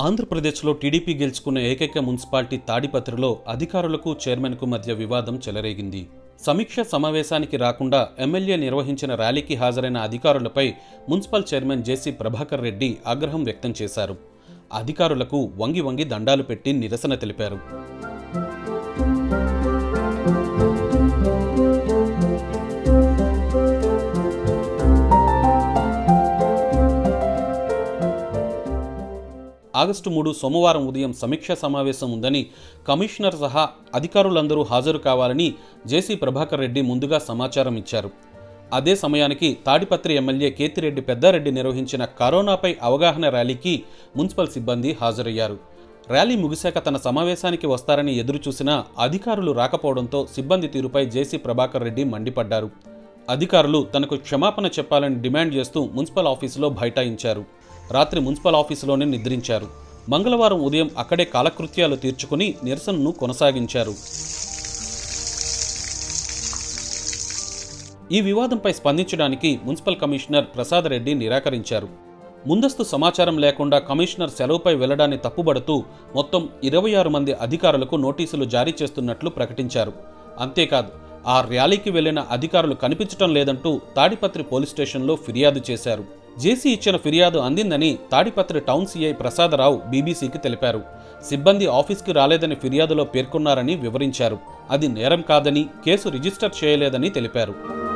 ఆంధ్రప్రదేశ్లో టీడీపీ గెలుచుకున్న ఏకైక మున్సిపాలిటీ తాడిపత్రిలో అధికారులకు చైర్మన్కు మధ్య వివాదం చెలరేగింది సమీక్ష సమావేశానికి రాకుండా ఎమ్మెల్యే నిర్వహించిన ర్యాలీకి హాజరైన అధికారులపై municipal chairman JC Prabhakar Reddy ఆగ్రహం వ్యక్తం చేశారు అధికారులకు వంగి వంగి దండాలు పెట్టి నిరసన తెలిపారు ఆగస్టు మూడు సోమవారం ఉదయం సమీక్షా సమావేశం ఉందని కమిషనర్ సహా అధికారులందరూ హాజరు కావాలని జేసీ ప్రభాకర్ రెడ్డి ముందుగా సమాచారం ఇచ్చారు అదే సమయానికి తాడిపత్రి ఎమ్మెల్యే కేతిరెడ్డి పెద్దారెడ్డి నిర్వహించిన కరోనాపై అవగాహన ర్యాలీకి మున్సిపల్ సిబ్బంది హాజరయ్యారు ర్యాలీ ముగిశాక తన సమావేశానికి వస్తారని ఎదురుచూసినా అధికారులు రాకపోవడంతో సిబ్బంది తీరుపై జేసీ ప్రభాకర్ రెడ్డి మండిపడ్డారు అధికారులు తనకు క్షమాపణ చెప్పాలని డిమాండ్ చేస్తూ మున్సిపల్ ఆఫీసులో బైఠాయించారు రాత్రి మున్సిపల్ ఆఫీసులోనే నిద్రించారు మంగళవారం ఉదయం అక్కడే కాలకృత్యాలు తీర్చుకుని నిరసనను కొనసాగించారు ఈ వివాదంపై స్పందించడానికి మున్సిపల్ కమిషనర్ ప్రసాద్ రెడ్డి నిరాకరించారు ముందస్తు సమాచారం లేకుండా కమిషనర్ సెలవుపై వెళ్లడాన్ని తప్పుబడుతూ మొత్తం ఇరవై ఆరు మంది అధికారులకు నోటీసులు జారీ చేస్తున్నట్లు ప్రకటించారు అంతేకాదు ఆ ర్యాలీకి వెళ్లిన అధికారులు కనిపించటం లేదంటూ తాడిపత్రి పోలీస్ స్టేషన్లో ఫిర్యాదు చేశారు జేసీ ఇచ్చిన ఫిర్యాదు అందిందని తాడిపత్రి టౌన్ సీఐ ప్రసాదరావు బీబీసీకి తెలిపారు సిబ్బంది ఆఫీస్కి రాలేదని ఫిర్యాదులో పేర్కొన్నారని వివరించారు అది నేరం కాదని కేసు రిజిస్టర్ చేయలేదని తెలిపారు